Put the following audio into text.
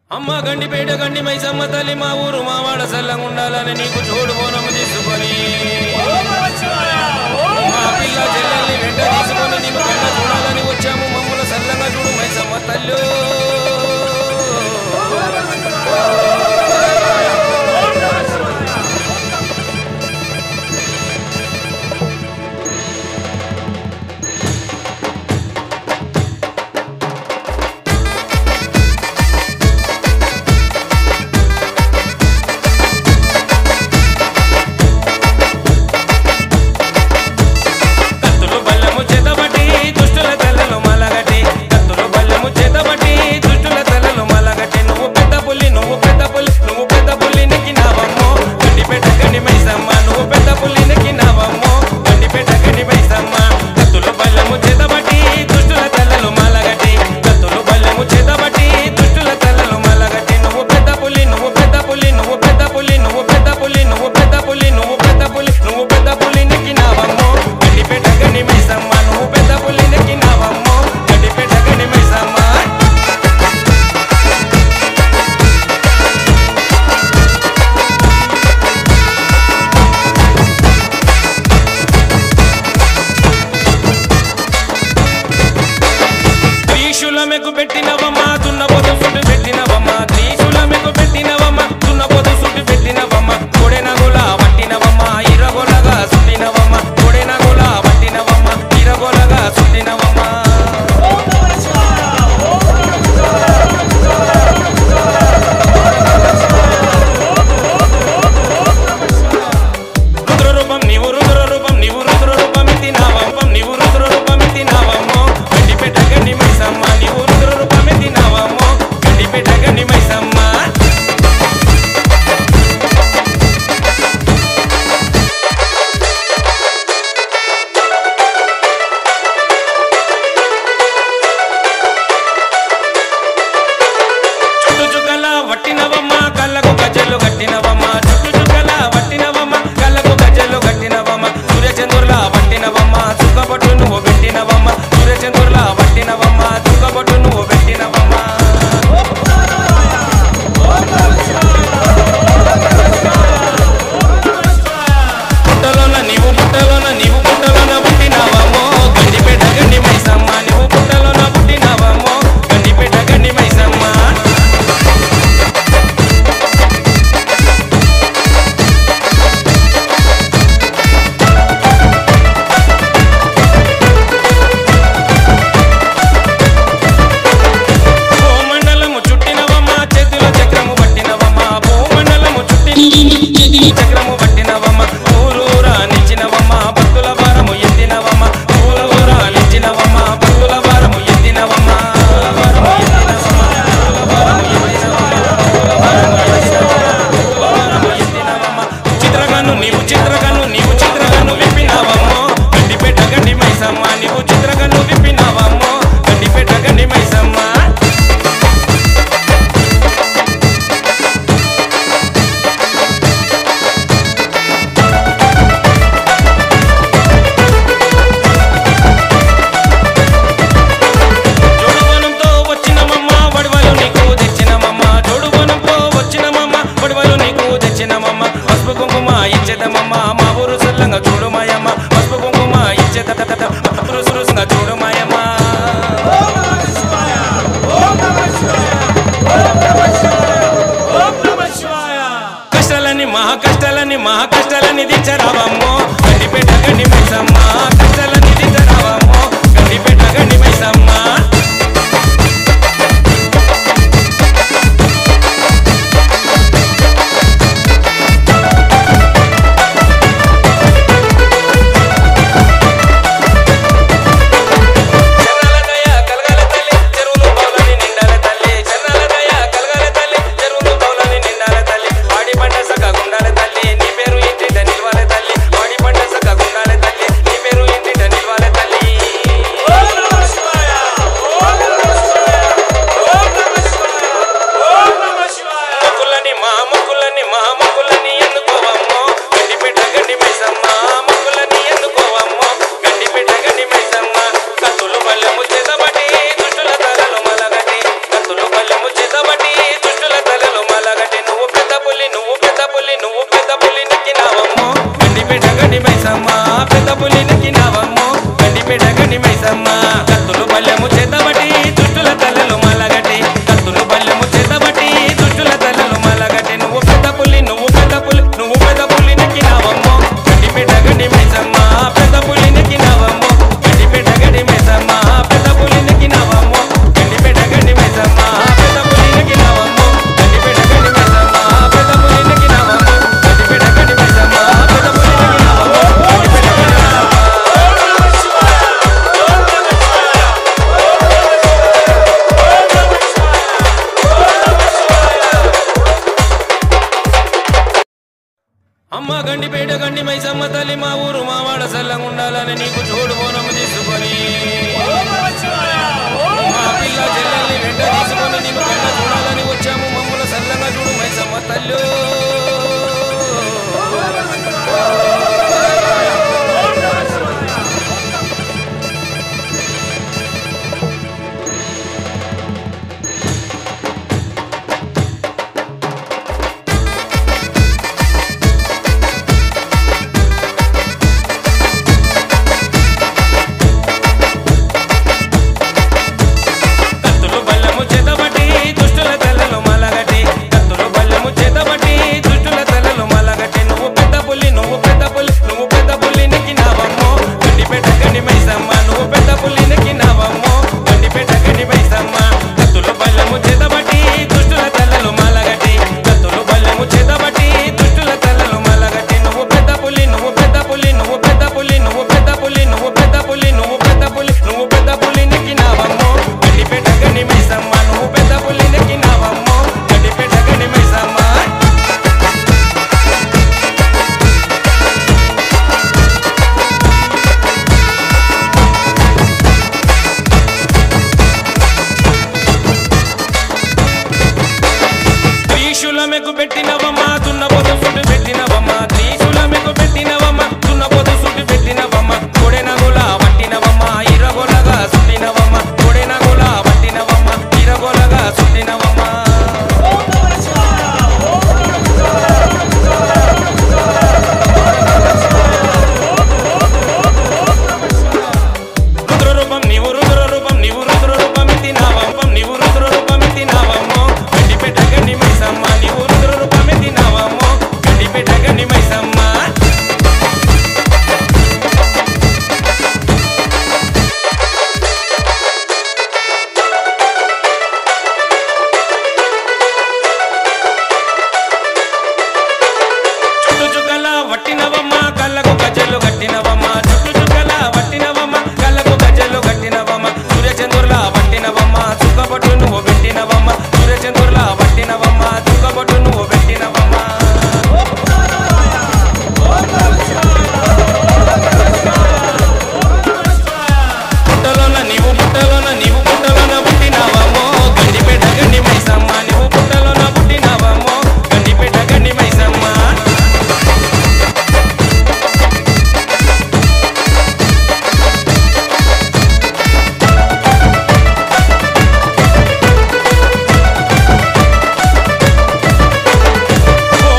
అమ్మ గండిపేట గండి మైసమ్మ తల్లి మా ఊరు మా వాడ సల్లంగా ఉండాలని నీకు చూడు బోనము తీసుకొని మా పిల్ల చెల్లెల్ని వెంట తీసుకొని నీకు వెంట చూడాలని వచ్చాము మమ్మల్ని సల్లంగా చూడు మైసమ్మ తల్లు కత్తులు బల్లము చేతబట్టి దుష్టుల తలలో మలగటి కత్తులు బల్లము చేతబట్టి దుష్టుల తలలో మలగటి నువ్వు పెద్ద పుల్లి నువ్వు పెద్ద పుల్లి నువ్వు పెద్ద పుల్లి నెక్కినావమ్మో గండిపేట గండి మైసమ్మ నువ్వు పెద్ద పుల్లి నెక్కినావమ్మో గండిపేట గండి మైసమ్మ కత్తులు బల్లము చేతబట్టి దుష్టుల తలలో మలగటి కత్తులు బల్లము చేతబట్టి దుష్టుల తలలో మలగటి నువ్వు పెద్ద పుల్లి నువ్వు పెద్ద పుల్లి నువ్వు పెద్ద పుల్లి నువ్వు పెద్ద పుల్లి నువ్వు పెద్ద పుల్లి నువ్వు పెద్ద పుల్లి నువ్వు పెద్ద పుల్లి నెక్కినావమ్మో గండిపేట గండి మైసమ్మ నువ్వు పెద్ద పుల్లి నెక్కినావమ్మో గండిపేట గండి మైసమ్మ త్రిశూలమెకు పెట్టినవమ్మా దున్నపోతు సుట్టు పెట్టినవమ్మా త్రిశూలమెకు పెట్టినవమ్మా దున్నపోతు సుట్టు పెట్టినవమ్మా కొడెనగుల పట్టినవమ్మా ఇరగొలగా సుట్టినవమ్మా కొడెనగుల పట్టినవమ్మా ఇరగొలగా సుట్టినవమ్మా రుద్ర రూపం నీవు రుద్ర రూపం నీవు రుద్ర రూపం ఎత్తినావమ్మం నీవు రుద్ర రూపం ఎత్తినావమ్మో గండిపేట గండి మైసమ్మ నీవు రుద్ర రూపం ఎత్తినావమ్మో గండిపేట గండి మైసమ్మ చుట్టు చుక్కల వట్టినవమ్మ కళ్ళకు గజ్జలు కట్టినవమ్మ చుట్టు చుక్కల వట్టినవమ్మ కళ్ళకు గజ్జలు కట్టినవమ్మ సూర్యచంద్రుల వట్టినవమ్మ చుక్కబొట్టు నువ్వు పెట్టినవమ్మ సూర్యచంద్రుల వట్టినవమ్మ చుక్కబొట్టు నువ్వు పెట్టినవమ్మ పుట్టలోన నీవు పుట్టలోన నీవు పుట్టలోన పుట్టినావమ్మో గండిపేట గండి మైసమ్మ నీవు పుట్టలోన పుట్టినావమ్మో గండిపేట గండి మైసమ్మ భూమండలము చుట్టినవమ్మ చేతిలో చక్రము పట్టినవమ్మ భూమండలము చుట్టి చక్రము పట్టినవమ్మ ఊరూరా నిలిచినవమ్మ భక్తుల భారము ఎత్తినవమ్మ ఊరూరా నిలిచినవమ్మ భక్తుల భారము ఎత్తినవమ్మ చిత్రగాను నీవు చిత్రగాను నీవు చిత్రగాను విప్పినావమ్మో గడ్డిపేట గడ్డి మైసమ్మ నీవు చిత్రగాను విప్పినావమ్మో గడ్డిపేట గడ్డి మైసమ్మ జోడువనంతో వచ్చినమమ్మ వడివలు నీకు తెచ్చినమమ్మ జోడువనంతో వచ్చినమమ్మ వడివలు నీకు తెచ్చినమమ్మ పసుపు కుంకుమ ఇచ్చేదమమ్మ మా ఊరు సల్లంగా చూడుమాయమ్మ పసుపు కుంకుమ ఇచ్చేద రుసురుసుగా చూడుమాయమ్మ కష్టాలని మహా కష్టాలని మహా కష్టాలని దించరావమ్మో గండిపేట గండి మైసమ్మ కష్టాలని దించరావమ్మో గండిపేట గండి మైసమ్మ చెన్నాల దయ కలగల తల్లి చెరువులు పౌలని నిండాల తల్లి చెన్నాల దయ కలగల తల్లి చెరువులు పౌలని నిండాల తల్లి వాడి పంట సగ గుండాల తల్లి నీ పేరు ఇంటింట నిల్వాల తల్లి పులి నెక్కినావమ్మో గండిపేట గండి మైసమ్మ కత్తులు బల్లెము చేతబట్టి దుష్టుల తలలు మలగటి కత్తులు బల్లెము చేతబట్టి దుష్టుల తలలు మలగటి నువ్వు పెద్ద పులి నువ్వు పెద్ద పులి నువ్వు పెద్ద పులి నెక్కినావమ్మో గండిపేట గండి మైసమ్మ పెద్ద పులి నెక్కినావమ్మో గండిపేట గండి మైసమ్మ పెద్ద పులి నెక్కినావమ్మో గండిపేట గండి మైసమ్మ పెద్ద పులి నెక్కినావమ్మో గండిపేట గండి మైసమ్మ పెద్ద పులి నెక్కినావమ్మో గండిపేట గండి మైసమ్మ పెద్ద పులి నెక్కినావమ్మో గండిపేట గండి అమ్మ గండిపేట గండి మైసమ్మ తల్లి మా ఊరు మా వాడ సల్లంగా ఉండాలని నీకు చూడు బోనము తీసుకొని మా పిల్ల చెల్లెల్ని వెంట తీసుకొని నీకు కళ్ళ చూడాలని వచ్చాము మమ్మల్ని సల్లంగా చూడు మైసమ్మ తల్లు కత్తులు బల్లెము చేతబట్టి దుష్టుల తలలు మలగటి కత్తులు బల్లెము చేతబట్టి దుష్టుల తలలు మలగటి నువ్వు పెద్ద పులి నువ్వు పెద్ద పులి నువ్వు పెద్ద పులి నెక్కినావమ్మో గండిపేట గండి మైసమ్మ నువ్వు పెద్ద పులి నెక్కినావమ్మో గండిపేట గండి మైసమ్మ కత్తులు బల్లెము చేతబట్టి దుష్టుల తలలు మలగటి కత్తులు బల్లెము చేతబట్టి దుష్టుల తలలు మలగటి నువ్వు పెద్ద పులి నువ్వు పెద్ద పులి నువ్వు పెద్ద పులి నువ్వు పెద్ద పులి నువ్వు పెద్ద పులి నువ్వు పెద్ద పులి నువ్వు పెద్ద పులి నెక్కినావమ్మో గండిపేట గండి మైసమ్మ నువ్వు పెద్ద పులి నెక్కినావమ్మో గండిపేట గండి మైసమ్మ త్రిశూలమెకు పెట్టినవమ్మా దున్నపోతు సుట్టు పెట్టినవమ్మా త్రిశూలమెకు పెట్టినవమ్మా దున్నపోతు సుట్టు పెట్టినవమ్మా కొడెనగుల పట్టినవమ్మా ఇరగొలగా సుట్టినవమ్మా కొడెనగుల పట్టినవమ్మా ఇరగొలగా సుట్టినవమ్మా